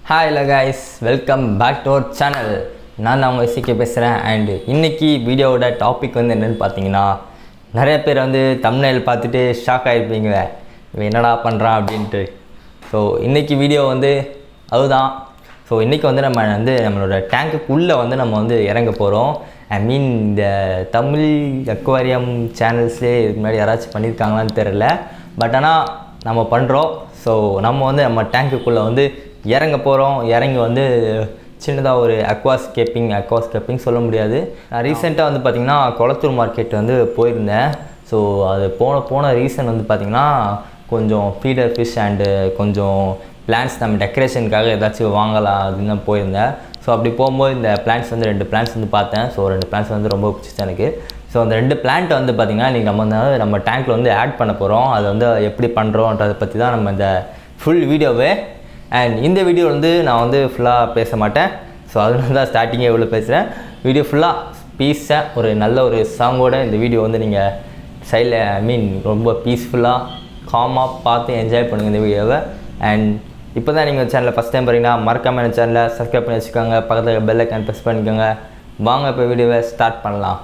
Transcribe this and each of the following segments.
hi இல்லை guys welcome back to our channel நான் தான் உங்கள் இசைக்க பேசுகிறேன் அண்டு இன்னைக்கு வீடியோவோட டாபிக் வந்து என்னென்னு பார்த்தீங்கன்னா நிறைய பேர் வந்து தமிழ்நெல் பார்த்துட்டு ஷாக் ஆகிருப்பீங்க இவன் என்னடா பண்ணுறான் அப்படின்ட்டு ஸோ இன்றைக்கி வீடியோ வந்து அதுதான் ஸோ இன்றைக்கி வந்து நம்ம வந்து நம்மளோட டேங்க்குள்ளே வந்து நம்ம வந்து இறங்க போகிறோம் ஐ மீன் இந்த தமிழ் அக்வாரியம் சேனல்ஸ்லேயே இதுக்கு முன்னாடி யாராச்சும் பண்ணியிருக்காங்களான்னு தெரில பட் ஆனால் நம்ம பண்ணுறோம் ஸோ நம்ம வந்து நம்ம டேங்க்குள்ளே வந்து இறங்க போகிறோம் இறங்கி வந்து சின்னதாக ஒரு அக்வாஸ்கேப்பிங் அக்வாஸ்கேப்பிங் சொல்ல முடியாது நான் ரீசெண்டாக வந்து பார்த்திங்கன்னா கொளத்தூர் மார்க்கெட் வந்து போயிருந்தேன் ஸோ அது போன போன ரீசன் வந்து பார்த்திங்கன்னா கொஞ்சம் ஃபீடர் ஃபிஷ் அண்டு கொஞ்சம் பிளான்ஸ் நம்ம டெக்கரேஷனுக்காக ஏதாச்சும் வாங்கலாம் அப்படின்னு தான் போயிருந்தேன் ஸோ அப்படி போகும்போது இந்த பிளான்ஸ் வந்து ரெண்டு பிளான்ஸ் வந்து பார்த்தேன் ஸோ ரெண்டு பிளான்ஸ் வந்து ரொம்ப பிடிச்சிச்சு எனக்கு ஸோ அந்த ரெண்டு பிளான்ட்டை வந்து பார்த்திங்கன்னா இன்றைக்கி நம்ம வந்து நம்ம டேங்க்கில் வந்து ஆட் பண்ண போகிறோம் அதை வந்து எப்படி பண்ணுறோன்றதை பற்றி தான் நம்ம இந்த ஃபுல் வீடியோவே அண்ட் இந்த வீடியோ வந்து நான் வந்து ஃபுல்லாக பேச மாட்டேன் ஸோ அதனால தான் ஸ்டார்டிங்கே இவ்வளோ பேசுகிறேன் வீடியோ ஃபுல்லாக பீஸாக ஒரு நல்ல ஒரு சாங்கோட இந்த வீடியோ வந்து நீங்கள் சைடில் ஐ மீன் ரொம்ப பீஸ்ஃபுல்லாக காமாக பார்த்து என்ஜாய் பண்ணுங்கள் இந்த வீடியோவை அண்ட் இப்போ தான் நீங்கள் சேனலில் ஃபஸ்ட் டைம் பாருங்கன்னா மறக்காமல் இந்த சேனலை சப்ஸ்கிரைப் பண்ணி வச்சுக்கோங்க பக்கத்தில் பெல் ஐக்கான் ப்ரெஸ் பண்ணிக்கோங்க வாங்க இப்போ வீடியோவை ஸ்டார்ட் பண்ணலாம்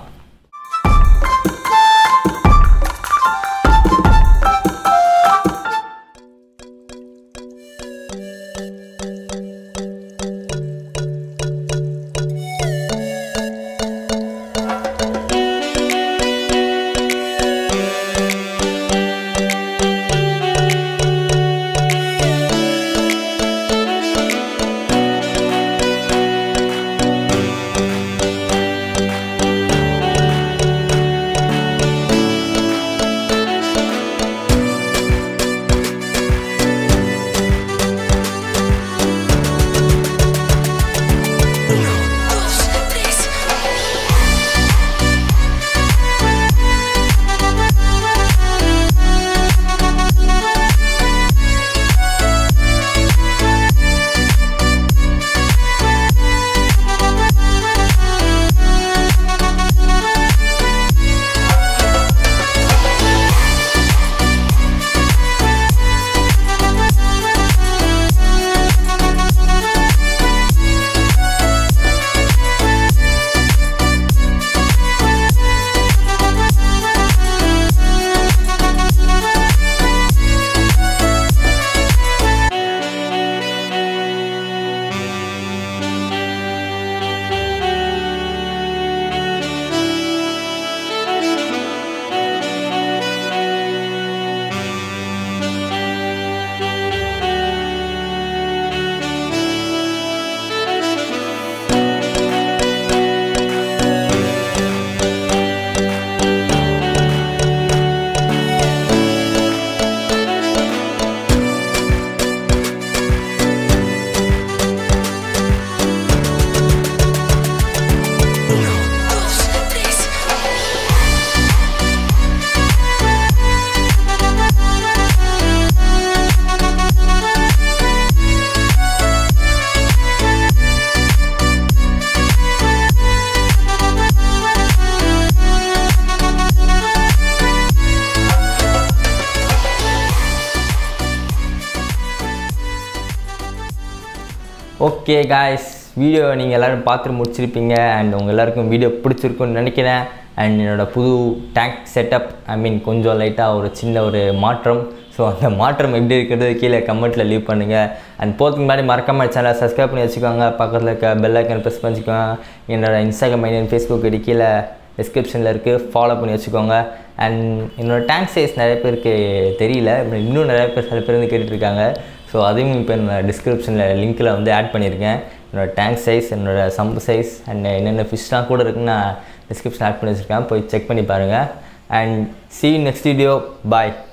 ஓகே காய்ஸ் வீடியோ நீங்கள் எல்லோரும் பார்த்து முடிச்சிருப்பீங்க அண்ட் உங்கள் எல்லாருக்கும் வீடியோ பிடிச்சிருக்குன்னு நினைக்கிறேன் அண்ட் என்னோடய புது டேங்க் செட்டப் ஐ மீன் கொஞ்சம் லைட்டாக ஒரு சின்ன ஒரு மாற்றம் ஸோ அந்த மாற்றம் எப்படி இருக்கிறது கீழே கமெண்ட்டில் லீவ் பண்ணுங்கள் அண்ட் போகிறதுக்கு முன்னாடி மறக்காமல் சேனலை சப்ஸ்கிரைப் பண்ணி வச்சுக்கோங்க பக்கத்தில் இருக்க பெல் ஐக்கன் ப்ரெஸ் பண்ணிக்கோங்க என்னோடய இன்ஸ்டாகிராம் ஐடியன் ஃபேஸ்புக் ஐடி கீழே டிஸ்கிரிப்ஷனில் இருக்குது ஃபாலோ பண்ணி வச்சுக்கோங்க அண்ட் என்னோடய டேங்க் சைஸ் நிறைய பேருக்கு தெரியல இன்னும் நிறைய பேர் சில பேர் வந்து கேட்டுட்ருக்காங்க ஸோ அதையும் இப்போ நான் டிஸ்கிரிப்ஷனில் லிங்க்கில் வந்து ஆட் பண்ணியிருக்கேன் என்னோடய டேங்க் சைஸ் என்னோடய சம்பு சைஸ் அண்ட் என்னென்ன ஃபிஷ்லாம் கூட இருக்குன்னு நான் டிஸ்கிரிப்ஷன் ஆட் பண்ணி வச்சுருக்கேன் போய் செக் பண்ணி பாருங்கள் and see next video bye